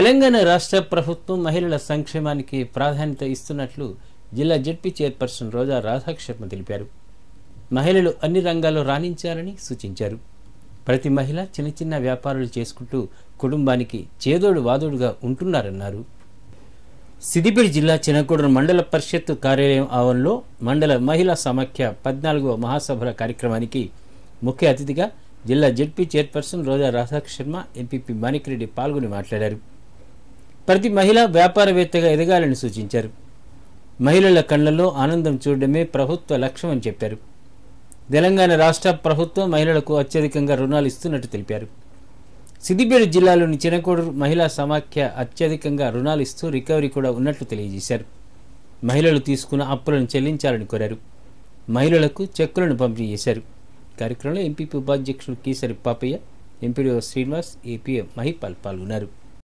తెలంగాణ రాష్ట్ర ప్రభుత్వం మహిళల సంక్షేమానికి ప్రాధాన్యత ఇస్తున్నట్లు జిల్లా జడ్పీ చైర్పర్సన్ రోజా రాధాకృష్ణ తెలిపారు మహిళలు అన్ని రంగాల్లో రాణించాలని సూచించారు ప్రతి మహిళ చిన్న చిన్న వ్యాపారాలు చేసుకుంటూ కుటుంబానికి చేదోడు వాదోడుగా ఉంటున్నారన్నారు సిద్దిపేట జిల్లా చినకూడూరు మండల పరిషత్ కార్యాలయం ఆవరణలో మండల మహిళా సమాఖ్య పద్నాలుగవ మహాసభల కార్యక్రమానికి ముఖ్య అతిథిగా జిల్లా ZP chairperson Roja Radhakrishna MPP Manikreddy పాల్గొని మాట్లాడారు ప్రతి మహిళ వ్యాపారవేత్తగా ఎదగాలని సూచించారు మహిళల కళ్లలో ఆనందం చూడడమే ప్రభుత్వ లక్ష్యమని చెప్పారు తెలంగాణ రాష్ట్ర ప్రభుత్వం మహిళలకు అత్యధికంగా రుణాలు ఇస్తున్నట్టు తెలిపారు సిద్దిపేట జిల్లాలోని చినకోడూరు మహిళా సమాఖ్య అత్యధికంగా రుణాలు ఇస్తూ రికవరీ కూడా ఉన్నట్లు తెలియజేశారు మహిళలు తీసుకున్న అప్పులను చెల్లించాలని కోరారు మహిళలకు చెక్కులను పంపిణీ చేశారు కార్యక్రమంలో ఎంపీపీ ఉపాధ్యక్షుడు కీసరి పాపయ్య ఎంపీడీఓ శ్రీనివాస్ ఏపీఎం మహిపాల్ పాల్గొన్నారు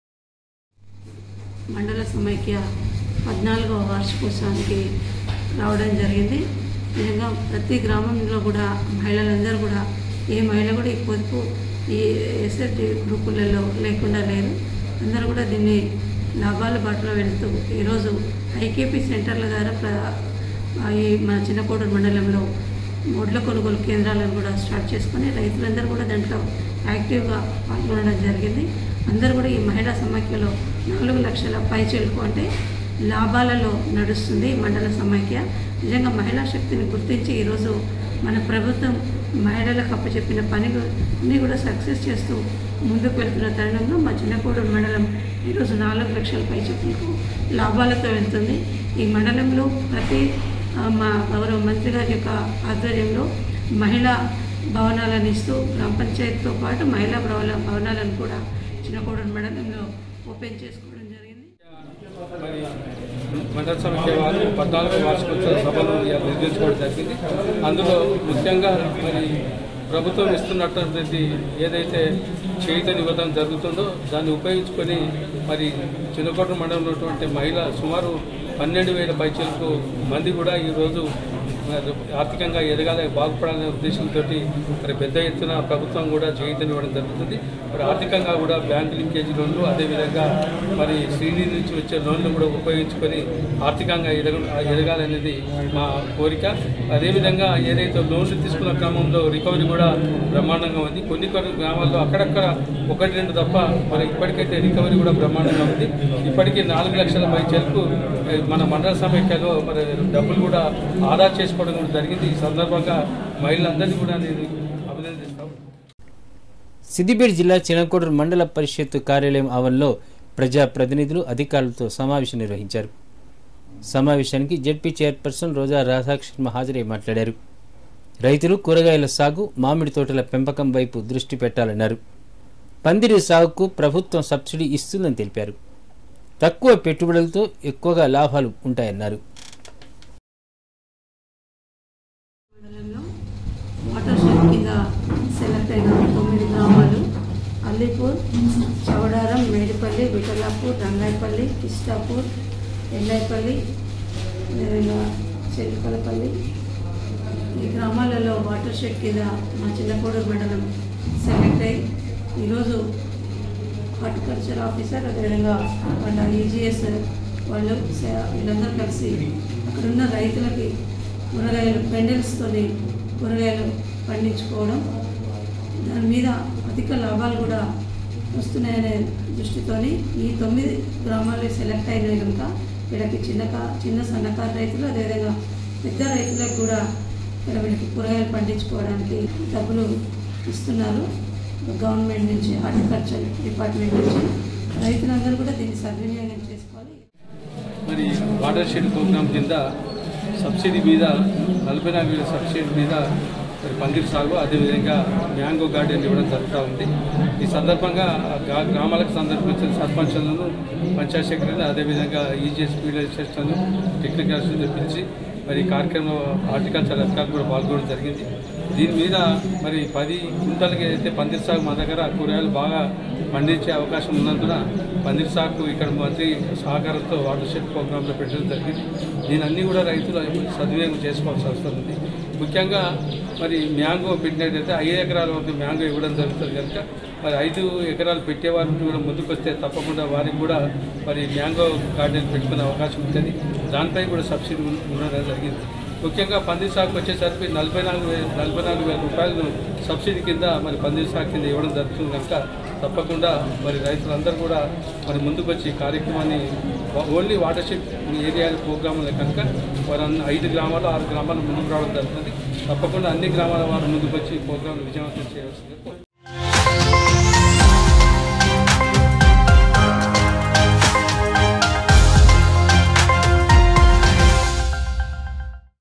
మండల సమైక్య పద్నాలుగవ వార్షికోత్సవానికి రావడం జరిగింది నిజంగా ప్రతి గ్రామంలో కూడా మహిళలందరూ కూడా ఏ మహిళ కూడా ఈ పొదుపు ఈ ఎస్ఎఫ్జి గ్రూపులలో లేకుండా లేరు అందరూ కూడా దీన్ని లాభాల బాటలో వెళుతూ ఈరోజు ఐకేపీ సెంటర్ల ద్వారా ప్ర ఈ మన చిన్నకోడూరు మండలంలో వడ్ల కొనుగోలు కేంద్రాలను కూడా స్టార్ట్ చేసుకొని రైతులందరూ కూడా దాంట్లో యాక్టివ్గా పాల్గొనడం జరిగింది అందరూ కూడా ఈ మహిళా సమాఖ్యలో నాలుగు లక్షల పైచీలకు అంటే లాభాలలో నడుస్తుంది ఈ మండల సమాఖ్య నిజంగా మహిళా శక్తిని గుర్తించి ఈరోజు మన ప్రభుత్వం మహిళలకు అప్పచెప్పిన పని అన్ని కూడా సక్సెస్ చేస్తూ ముందుకు వెళ్తున్న తరుణంలో మా చిన్నకోడూరు మండలం ఈరోజు నాలుగు లక్షల పైచీలకు లాభాలతో వెళ్తుంది ఈ మండలంలో ప్రతి ఆ, మా గౌరవ మంత్రి గారి యొక్క ఆధ్వర్యంలో మహిళా భవనాలను ఇస్తూ గ్రామ పంచాయతీతో పాటు మహిళా భవన భవనాలను కూడా చిన్నకోడూరు మండలంలో ఓపెన్ చేసుకోవడం జరిగింది మరి మండల సమితి వారు పద్నాలుగు వార్షికోత్సవ సభలు ఇవాళ నిర్వహించుకోవడం జరిగింది అందులో ముఖ్యంగా మరి ప్రభుత్వం ఇస్తున్నటువంటి ఏదైతే చేయుతని ఇవ్వడం జరుగుతుందో దాన్ని ఉపయోగించుకొని మరి చిన్నకోట మండలంలో ఉన్నటువంటి మహిళ సుమారు పన్నెండు వేల పైచలకు మంది కూడా ఈరోజు మరి ఆర్థికంగా ఎదగాలి బాగుపడాలనే ఉద్దేశంతో మరి పెద్ద ఎత్తున ప్రభుత్వం కూడా చేయుతని ఇవ్వడం జరుగుతుంది మరి ఆర్థికంగా కూడా బ్యాంకు లింకేజ్ లోన్లు అదేవిధంగా మరి శ్రీని నుంచి వచ్చే లోన్లు కూడా ఉపయోగించుకొని ఆర్థికంగా ఎదగ ఎదగాలనేది మా కోరిక అదేవిధంగా ఏదైతే లోన్లు తీసుకున్న క్రమంలో రికవరీ కూడా బ్రహ్మాండంగా ఉంది కొన్ని కొన్ని గ్రామాల్లో అక్కడక్కడ ఒకటి రెండు తప్ప మరి ఇప్పటికైతే రికవరీ కూడా బ్రహ్మాండంగా ఉంది ఇప్పటికీ నాలుగు లక్షల పై చెరుకు మన మండల సమైక్యలో మరి డబ్బులు కూడా ఆదా చేసుకోవడం కూడా జరిగింది ఈ సందర్భంగా మహిళలందరినీ కూడా నేను అభినందిస్తాను సిద్దిపేట జిల్లా చినకోడూరు మండల పరిషత్ కార్యాలయం ఆవరణలో ప్రజా ప్రతినిధులు అధికారులతో సమావేశం నిర్వహించారు సమావేశానికి జడ్పీ చైర్పర్సన్ రోజా రాధాకృష్ణ హాజరై మాట్లాడారు రైతులు కూరగాయల సాగు మామిడి తోటల పెంపకం వైపు దృష్టి పెట్టాలన్నారు పందిరి సాగుకు ప్రభుత్వం సబ్సిడీ ఇస్తుందని తెలిపారు తక్కువ పెట్టుబడులతో ఎక్కువగా లాభాలు ఉంటాయన్నారు మండలంలో వాటర్ షెడ్ కింద సెలెక్ట్ అయిన తొమ్మిది గ్రామాలు అల్లిపూర్ చవడారం మేడిపల్లి విఠలాపూర్ రంగాయపల్లి కిష్టాపూర్ ఎల్లాయిపల్లి అదేవిధంగా చెల్లిపలపల్లి ఈ గ్రామాలలో వాటర్ షెడ్ కింద మా చిన్నకోడూరు మండలం సెలెక్ట్ అయ్యి ఈరోజు హార్టికల్చర్ ఆఫీసర్ అదేవిధంగా వాళ్ళ ఈజీఎస్ వాళ్ళు స- వీళ్ళందరూ కలిసి అక్కడున్న రైతులకి కూరగాయలు పెండల్స్తోని కూరగాయలు పండించుకోవడం దాని మీద అధిక లాభాలు కూడా వస్తున్నాయనే దృష్టితోని ఈ తొమ్మిది గ్రామాలు సెలెక్ట్ అయినవి కనుక వీళ్ళకి చిన్న కా- చిన్న సన్నకారు రైతులు అదేవిధంగా పెద్ద రైతులకు కూడా ఇక్కడ వీళ్ళకి కూరగాయలు పండించుకోవడానికి డబ్బులు ఇస్తున్నారు గవర్నమెంట్ నుంచి హార్టికల్చర్ డిపార్ట్మెంట్ నుంచి రైతులందరూ కూడా దీన్ని సద్వినియోగం చేసుకోవాలి మరి వాటర్ షెడ్ ప్రోగ్రామ్ కింద సబ్సిడీ మీద నలభై నాలుగు వేల సబ్సిడీ మీద మరి పందిరి సాగు అదేవిధంగా మ్యాంగో గార్డెన్ ఇవ్వడం జరుగుతూ ఉంది ఈ సందర్భంగా ఆ గ్రా- గ్రామాలకు సందర్భించిన సర్పంచులను పంచాయత్ సెక్రటరీలు అదేవిధంగా ఈజీఎస్ పీడియస్టర్లను టెక్నికల్ పిలిచి మరి ఈ కార్యక్రమంలో హార్టికల్చర్ అధికారులు కూడా పాల్గొనడం జరిగింది దీని మీద మరి పది కుంటలకి అయితే పందిరి సాగు మా దగ్గర కూరగాయలు బాగా పండించే అవకాశం ఉన్నందున పందిరి సాగు ఇక్కడ మంత్రి సహకారంతో వాటర్ షెడ్ ప్రోగ్రాంలో పెట్టడం జరిగింది దీని అన్ని కూడా రైతులు సద్వినియోగం చేసుకోవాల్సి వస్తుంది ముఖ్యంగా మరి మ్యాంగో పెట్టినట్టయితే ఐదు ఎకరాల వరకు మ్యాంగో ఇవ్వడం జరుగుతుంది కనుక మరి ఐదు ఎకరాలు పెట్టే వారికి కూడా ముందుకు వస్తే తప్పకుండా వారికి కూడా మరి మ్యాంగో గార్డెన్ పెట్టుకునే అవకాశం ఉంటుంది దానిపై కూడా సబ్సిడీ ఉం- ఉండడం జరిగింది ముఖ్యంగా పందిరి సాగుకు వచ్చేసరికి నలభై నాలుగు వే నలభై నాలుగు వేల రూపాయలు సబ్సిడీ కింద మరి పందిరి సాగు కింద ఇవ్వడం జరుగుతుంది కనుక తప్పకుండా మరి రైతులందరూ కూడా మరి ముందుకు వచ్చి ఈ కార్యక్రమాన్ని ఓన్లీ వాటర్షిప్ ఏరియా ప్రోగ్రాములే కనుక వారు అన్ని ఐదు గ్రామాలు ఆరు గ్రామాలు ముందుకు రావడం జరుగుతుంది తప్పకుండా అన్ని గ్రామాల వారు ముందుకు వచ్చి ఈ ప్రోగ్రాం విజయవంతం చేయవలసింది